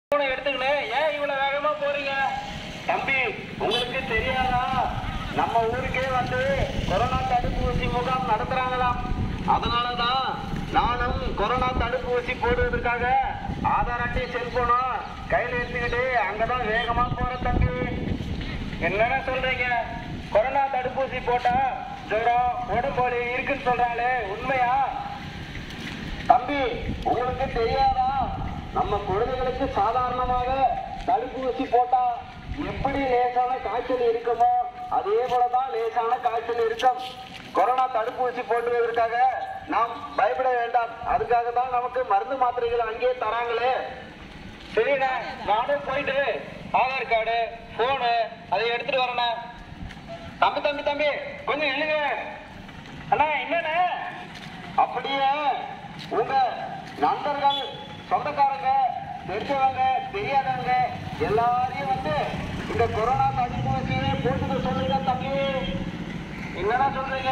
போனை எடுத்துக்கின்னு ஏன் இவ்வளவு வேகமா போறீங்க தம்பி உங்களுக்கு தெரியாதா நம்ம ஊருக்கே வந்து கொரோனா தடுப்பூசி முகாம் நடத்துறாங்களாம் அதனாலதான் நானும் கொரோனா தடுப்பூசி போடுவதற்காக ஆதார் அட்டை செல்போனும் கையில எடுத்துக்கிட்டு அங்கதான் வேகமா போறேன் தம்பி என்னென்ன சொல்றீங்க கொரோனா தடுப்பூசி போட்டா ஜுரம் உடம்பு வலி இருக்குன்னு சொல்றாங்களே உண்மையா தம்பி உங்களுக்கு தெரியாதா நம்ம குழந்தைகளுக்கு சாதாரணமாக தடுப்பூசி போட்டா எப்படி லேசான காய்ச்சல் இருக்குமோ அதே போலதான் லேசான காய்ச்சல் இருக்கும் கொரோனா தடுப்பூசி போட்டுவதற்காக நாம் பயப்பட வேண்டாம் அதுக்காக தான் நமக்கு மருந்து மாத்திரைகள் அங்கேயே தராங்களே சரிண்ணா நானும் போயிட்டு ஆதார் கார்டு போனு அதை எடுத்துட்டு வரேண்ணா தம்பி தம்பி தம்பி கொஞ்சம் இல்லைங்க அண்ணா என்னண்ணே அப்படியே உங்க நண்பர்கள் சொந்தக்காரங்க தெரிஞ்சவங்க தெரியாதவங்க எல்லாரையும் வந்து இந்த கொரோனா தடுப்பூசியை போட்டுக்க சொல்லுங்க